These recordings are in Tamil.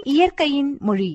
இயற்கையின் மொழி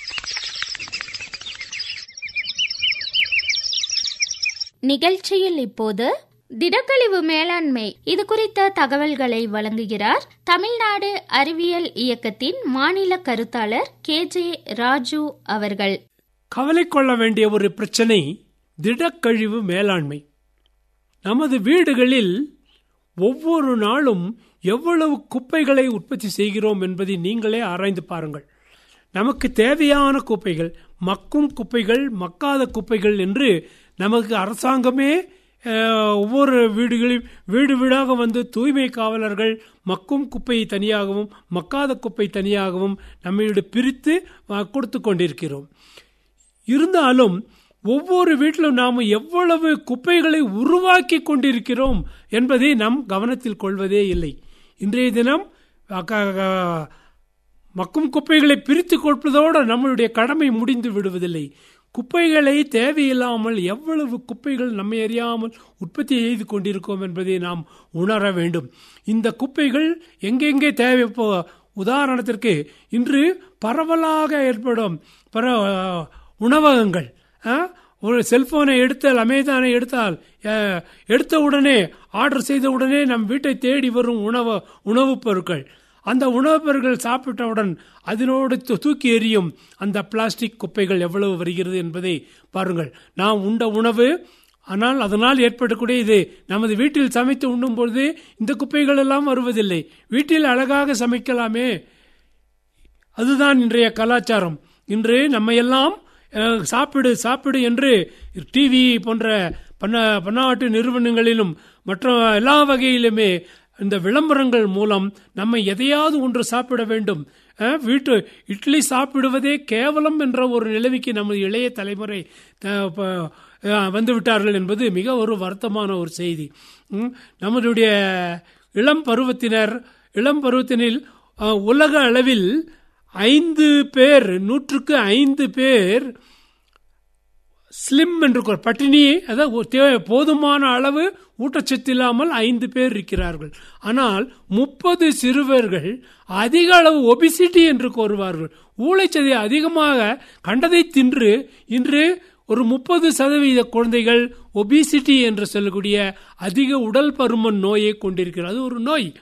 நிகழ்ச்சியில் இப்போது திடக்கழிவு மேலாண்மை இது குறித்த தகவல்களை வழங்குகிறார் தமிழ்நாடு அறிவியல் இயக்கத்தின் மாநில கருத்தாளர் கே ஜே ராஜு அவர்கள் கவலை கொள்ள வேண்டிய ஒரு பிரச்சனை திடக்கழிவு மேலாண்மை நமது வீடுகளில் ஒவ்வொரு நாளும் எவ்வளவு குப்பைகளை உற்பத்தி செய்கிறோம் என்பதை நீங்களே ஆராய்ந்து பாருங்கள் நமக்கு தேவையான குப்பைகள் மக்கும் குப்பைகள் மக்காத குப்பைகள் என்று நமக்கு அரசாங்கமே அஹ், ஒவ்வொரு வீடுகளில் வீடு வீடாக வந்து தூய்மை காவலர்கள் மக்கும் குப்பை தனியாகவும் மக்காத குப்பை தனியாகவும் நம்மிடம் பிரித்து அஹ், கொடுத்து கொண்டிருக்கிறோம் இருந்தாலும் ஒவ்வொரு வீட்டிலும் நாம் எவ்வளவு குப்பைகளை உருவாக்கி கொண்டிருக்கிறோம் என்பதை நாம் கவனத்தில் கொள்வதே இல்லை இன்றைய தினம் அ, க- க- மக்கும் குப்பைகளை பிரித்து கொடுப்பதோடு நம்மளுடைய கடமை முடிந்து விடுவதில்லை குப்பைகளை தேவையில்லாமல் எவ்வளவு குப்பைகள் நம்மை அறியாமல் உற்பத்தி செய்து கொண்டிருக்கோம் என்பதை நாம் உணர வேண்டும் இந்த குப்பைகள் எங்கெங்கே தேவை இப்போ உதாரணத்திற்கு இன்று பரவலாக ஏற்படும் பர உணவகங்கள் ஆ? ஒரு செல்போனை எடுத்தால் அமேசானை எடுத்தால் அஹ், எடுத்த உடனே ஆர்டர் செய்த உடனே நம் வீட்டை தேடி வரும் உணவு உணவுப் பொருட்கள் அந்த உணவுப் பொருட்கள் சாப்பிட்டவுடன் அதனோடு தூ- தூக்கி எறியும் அந்த பிளாஸ்டிக் குப்பைகள் எவ்வளவு வருகிறது என்பதை பாருங்கள் நாம் உண்ட உணவு ஆனால் அதனால் ஏற்படக்கூடிய இது நமது வீட்டில் சமைத்து உண்ணும் பொழுது இந்த குப்பைகள் எல்லாம் வருவதில்லை வீட்டில் அழகாக சமைக்கலாமே அதுதான் இன்றைய கலாச்சாரம் இன்று நம்ம எல்லாம் அஹ், சாப்பிடு சாப்பிடு என்று டிவி போன்ற பன்ன பன்னாட்டு நிறுவனங்களிலும் மற்ற எல்லா வகையிலுமே இந்த விளம்பரங்கள் மூலம் நம்ம எதையாவது ஒன்று சாப்பிட வேண்டும் அஹ், வீட்டு இட்லி சாப்பிடுவதே கேவலம் என்ற ஒரு நிலைமைக்கு நமது இளைய தலைமுறை அஹ், ப- அஹ், வந்து விட்டார்கள் என்பது மிக ஒரு வருத்தமான ஒரு செய்தி ம், நம்மளுடைய இளம் பருவத்தினர் இளம் பருவத்தினில் அஹ், உலக அளவில் ஐந்து பேர் நூற்றுக்கு ஐந்து பேர் ஸ்லிம் என்று கூற- பட்டினி அதாவது ஒரு தே- போதுமான அளவு ஊட்டச்சத்து இல்லாமல் ஐந்து பேர் இருக்கிறார்கள் ஆனால் முப்பது சிறுவர்கள் அதிக அளவு ஒபிசிட்டி என்று கூறுவார்கள் ஊளைச்சதை அதிகமாக கண்டதை தின்று இன்று ஒரு முப்பது சதவீத குழந்தைகள் ஒபிசிட்டி என்று சொல்லக்கூடிய அதிக உடல் பருமன் நோயை கொண்டிருக்கிறது அது ஒரு நோய்